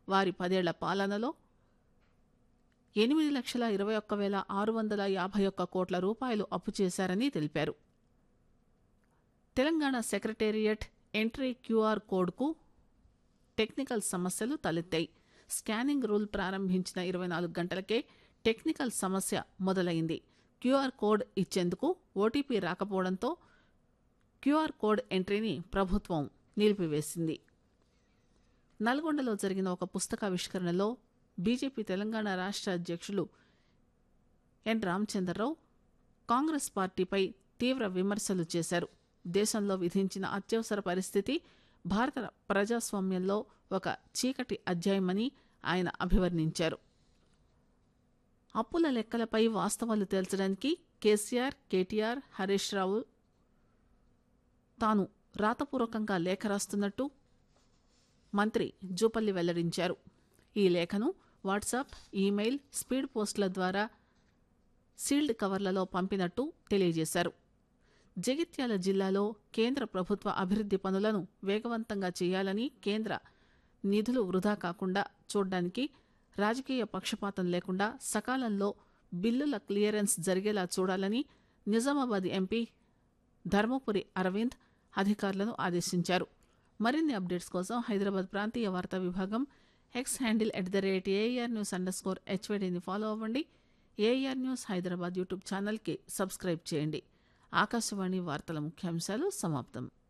వారి పదేళ్ల పాలనలో ఎనిమిది లక్షల ఇరవై ఒక్క వేల ఆరు వందల యాభై ఒక్క కోట్ల రూపాయలు అప్పు చేశారని తెలిపారు తెలంగాణ సెక్రటేరియట్ ఎంట్రీ క్యూఆర్ కోడ్కు టెక్నికల్ సమస్యలు తలెత్తాయి స్కానింగ్ రూల్ ప్రారంభించిన ఇరవై నాలుగు గంటలకే టెక్నికల్ సమస్య మొదలైంది క్యూఆర్ కోడ్ ఇచ్చేందుకు ఓటీపీ రాకపోవడంతో క్యూఆర్ కోడ్ ఎంట్రీని ప్రభుత్వం నిలిపివేసింది నల్గొండలో జరిగిన ఒక పుస్తకావిష్కరణలో బీజేపీ తెలంగాణ రాష్ట్ర అధ్యక్షులు ఎన్ రామచంద్రరావు కాంగ్రెస్ పార్టీపై తీవ్ర విమర్శలు చేశారు దేశంలో విధించిన అత్యవసర పరిస్థితి భారత ప్రజాస్వామ్యంలో ఒక చీకటి అధ్యాయమని ఆయన అభివర్ణించారు అప్పుల లెక్కలపై వాస్తవాలు తేల్చడానికి కేసీఆర్ కేటీఆర్ హరీష్ రావు తాను రాతపూర్వకంగా లేఖ రాస్తున్నట్టు మంత్రి జూపల్లి వెల్లడించారు ఈ లేఖను వాట్సాప్ ఈమెయిల్ స్పీడ్ పోస్టుల ద్వారా సీల్డ్ కవర్లలో పంపినట్టు తెలియజేశారు జగిత్యాల జిల్లాలో కేంద్ర ప్రభుత్వ అభివృద్ది పనులను వేగవంతంగా చేయాలని కేంద్ర నిధులు వృధా కాకుండా చూడ్డానికి రాజకీయ పక్షపాతం లేకుండా సకాలంలో బిల్లుల క్లియరెన్స్ జరిగేలా చూడాలని నిజామాబాద్ ఎంపీ ధర్మపురి అరవింద్ అధికారులను ఆదేశించారు మరిన్ని అప్డేట్స్ కోసం హైదరాబాద్ ప్రాంతీయ వార్తా విభాగం X handle at the rate AR news under score హెచ్వైడీని ఫాలో అవ్వండి ఏఆర్ న్యూస్ హైదరాబాద్ యూట్యూబ్ ఛానల్కి సబ్స్క్రైబ్ చేయండి ఆకాశవాణి వార్తల ముఖ్యాంశాలు సమాప్తం